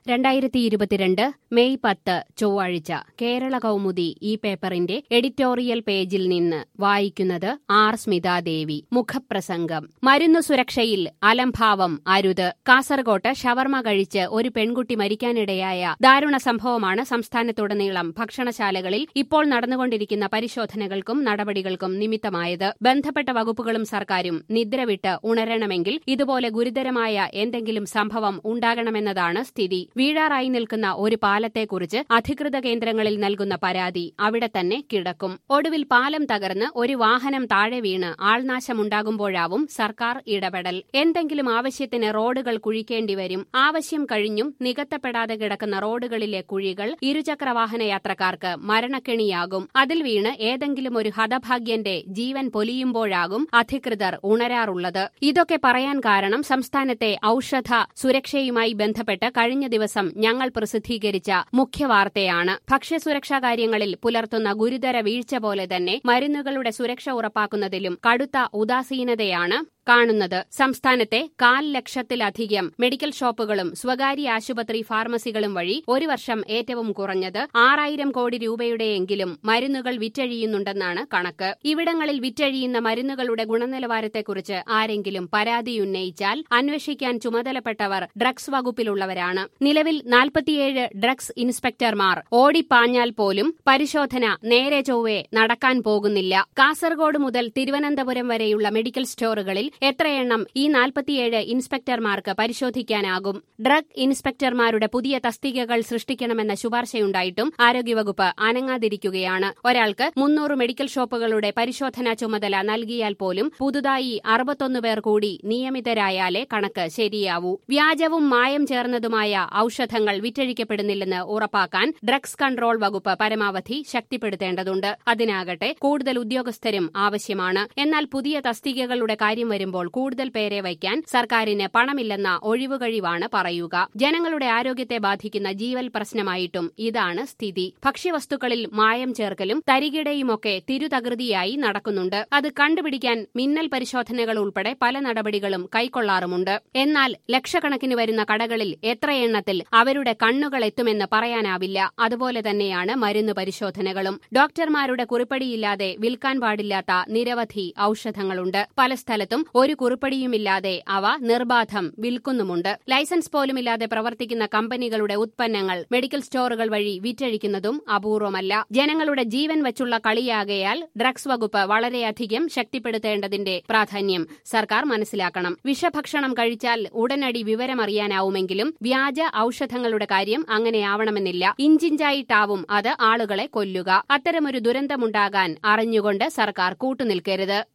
രണ്ടായിരത്തി ഇരുപത്തിരണ്ട് മെയ് പത്ത് ചൊവ്വാഴ്ച കേരള കൗമുദി ഈ പേപ്പറിന്റെ എഡിറ്റോറിയൽ പേജിൽ നിന്ന് വായിക്കുന്നത് ആർ സ്മിതാദേവി മുഖപ്രസംഗം മരുന്നു സുരക്ഷയിൽ അലംഭാവം അരുത് കാസർകോട്ട് ഷവർമ കഴിച്ച് ഒരു പെൺകുട്ടി മരിക്കാനിടയായ ദാരുണ സംഭവമാണ് സംസ്ഥാനത്തുടനീളം ഭക്ഷണശാലകളിൽ ഇപ്പോൾ നടന്നുകൊണ്ടിരിക്കുന്ന പരിശോധനകൾക്കും നടപടികൾക്കും നിമിത്തമായത് ബന്ധപ്പെട്ട വകുപ്പുകളും സർക്കാരും നിദ്രവിട്ട് ഉണരണമെങ്കിൽ ഇതുപോലെ ഗുരുതരമായ എന്തെങ്കിലും സംഭവം ഉണ്ടാകണമെന്നതാണ് സ്ഥിതി വീഴാറായി നിൽക്കുന്ന ഒരു പാലത്തെക്കുറിച്ച് അധികൃത കേന്ദ്രങ്ങളിൽ നൽകുന്ന പരാതി അവിടെ തന്നെ കിടക്കും ഒടുവിൽ പാലം തകർന്ന് ഒരു വാഹനം താഴെ വീണ് ആൾനാശമുണ്ടാകുമ്പോഴാവും സർക്കാർ ഇടപെടൽ എന്തെങ്കിലും ആവശ്യത്തിന് റോഡുകൾ കുഴിക്കേണ്ടി വരും ആവശ്യം കഴിഞ്ഞും നികത്തപ്പെടാതെ കിടക്കുന്ന റോഡുകളിലെ കുഴികൾ ഇരുചക്രവാഹന യാത്രക്കാർക്ക് മരണക്കെണിയാകും അതിൽ വീണ് ഏതെങ്കിലും ഒരു ഹതഭാഗ്യന്റെ ജീവൻ പൊലിയുമ്പോഴാകും അധികൃതർ ഉണരാറുള്ളത് ഇതൊക്കെ പറയാൻ കാരണം സംസ്ഥാനത്തെ ഔഷധ സുരക്ഷയുമായി ബന്ധപ്പെട്ട് കഴിഞ്ഞ ദിവസം ഞങ്ങൾ പ്രസിദ്ധീകരിച്ച മുഖ്യവാർത്തയാണ് ഭക്ഷ്യസുരക്ഷാ കാര്യങ്ങളിൽ പുലർത്തുന്ന ഗുരുതര വീഴ്ച പോലെ തന്നെ മരുന്നുകളുടെ സുരക്ഷ ഉറപ്പാക്കുന്നതിലും കടുത്ത ഉദാസീനതയാണ് കാണുന്നത് സംസ്ഥാനത്തെ കാൽ ലക്ഷത്തിലധികം മെഡിക്കൽ ഷോപ്പുകളും സ്വകാര്യ ആശുപത്രി ഫാർമസികളും വഴി ഒരു വർഷം ഏറ്റവും കുറഞ്ഞത് ആറായിരം കോടി രൂപയുടെയെങ്കിലും മരുന്നുകൾ വിറ്റഴിയുന്നുണ്ടെന്നാണ് കണക്ക് ഇവിടങ്ങളിൽ വിറ്റഴിയുന്ന മരുന്നുകളുടെ ഗുണനിലവാരത്തെക്കുറിച്ച് ആരെങ്കിലും പരാതിയുന്നയിച്ചാൽ അന്വേഷിക്കാൻ ചുമതലപ്പെട്ടവർ ഡ്രഗ്സ് വകുപ്പിലുള്ളവരാണ് നിലവിൽ നാൽപ്പത്തിയേഴ് ഡ്രഗ്സ് ഇൻസ്പെക്ടർമാർ ഓടിപ്പാഞ്ഞാൽ പോലും പരിശോധന നേരെ ചൊവ്വേ നടക്കാൻ പോകുന്നില്ല കാസർഗോഡ് മുതൽ തിരുവനന്തപുരം വരെയുള്ള മെഡിക്കൽ സ്റ്റോറുകളിൽ എത്രയെണ്ണം ഈ നാൽപ്പത്തിയേഴ് ഇൻസ്പെക്ടർമാർക്ക് പരിശോധിക്കാനാകും ഡ്രഗ് ഇൻസ്പെക്ടർമാരുടെ പുതിയ തസ്തികകൾ സൃഷ്ടിക്കണമെന്ന ശുപാർശയുണ്ടായിട്ടും ആരോഗ്യവകുപ്പ് അനങ്ങാതിരിക്കുകയാണ് ഒരാൾക്ക് മുന്നൂറ് മെഡിക്കൽ ഷോപ്പുകളുടെ പരിശോധനാ ചുമതല നൽകിയാൽ പോലും പുതുതായി അറുപത്തൊന്ന് പേർ കൂടി നിയമിതരായാലേ കണക്ക് ശരിയാവൂ വ്യാജവും മായം ചേർന്നതുമായ ഔഷധങ്ങൾ വിറ്റഴിക്കപ്പെടുന്നില്ലെന്ന് ഉറപ്പാക്കാൻ ഡ്രഗ്സ് കൺട്രോൾ വകുപ്പ് പരമാവധി ശക്തിപ്പെടുത്തേണ്ടതുണ്ട് അതിനാകട്ടെ കൂടുതൽ ഉദ്യോഗസ്ഥരും ആവശ്യമാണ് എന്നാൽ പുതിയ തസ്തികകളുടെ കാര്യം വരുമ്പോൾ കൂടുതൽ പേരെ വയ്ക്കാൻ സർക്കാരിന് പണമില്ലെന്ന ഒഴിവുകഴിവാണ് പറയുക ജനങ്ങളുടെ ആരോഗ്യത്തെ ബാധിക്കുന്ന ജീവൽ പ്രശ്നമായിട്ടും ഇതാണ് സ്ഥിതി ഭക്ഷ്യവസ്തുക്കളിൽ മായം ചേർക്കലും തരികിടയുമൊക്കെ തിരുതകൃതിയായി നടക്കുന്നുണ്ട് അത് കണ്ടുപിടിക്കാൻ മിന്നൽ പരിശോധനകൾ ഉൾപ്പെടെ പല നടപടികളും കൈക്കൊള്ളാറുമുണ്ട് എന്നാൽ ലക്ഷക്കണക്കിന് വരുന്ന കടകളിൽ എത്ര എണ്ണത്തിൽ അവരുടെ കണ്ണുകൾ എത്തുമെന്ന് പറയാനാവില്ല അതുപോലെ തന്നെയാണ് മരുന്ന് പരിശോധനകളും ഡോക്ടർമാരുടെ കുറിപ്പടിയില്ലാതെ വിൽക്കാൻ പാടില്ലാത്ത നിരവധി ഔഷധങ്ങളുണ്ട് പല സ്ഥലത്തും ഒരു കുറിപ്പടിയുമില്ലാതെ അവ നിർബാധം വിൽക്കുന്നുമുണ്ട് ലൈസൻസ് പോലുമില്ലാതെ പ്രവർത്തിക്കുന്ന കമ്പനികളുടെ ഉത്പന്നങ്ങൾ മെഡിക്കൽ സ്റ്റോറുകൾ വഴി വിറ്റഴിക്കുന്നതും അപൂർവമല്ല ജനങ്ങളുടെ ജീവൻ വച്ചുള്ള കളിയാകയാൽ ഡ്രഗ്സ് വകുപ്പ് വളരെയധികം ശക്തിപ്പെടുത്തേണ്ടതിന്റെ പ്രാധാന്യം സർക്കാർ മനസ്സിലാക്കണം വിഷഭക്ഷണം കഴിച്ചാൽ ഉടനടി വിവരമറിയാനാവുമെങ്കിലും വ്യാജ ഔഷധങ്ങളുടെ കാര്യം അങ്ങനെയാവണമെന്നില്ല ഇഞ്ചിഞ്ചായിട്ടാവും അത് ആളുകളെ കൊല്ലുക അത്തരമൊരു ദുരന്തമുണ്ടാകാൻ അറിഞ്ഞുകൊണ്ട് സർക്കാർ കൂട്ടുനിൽക്കരുത്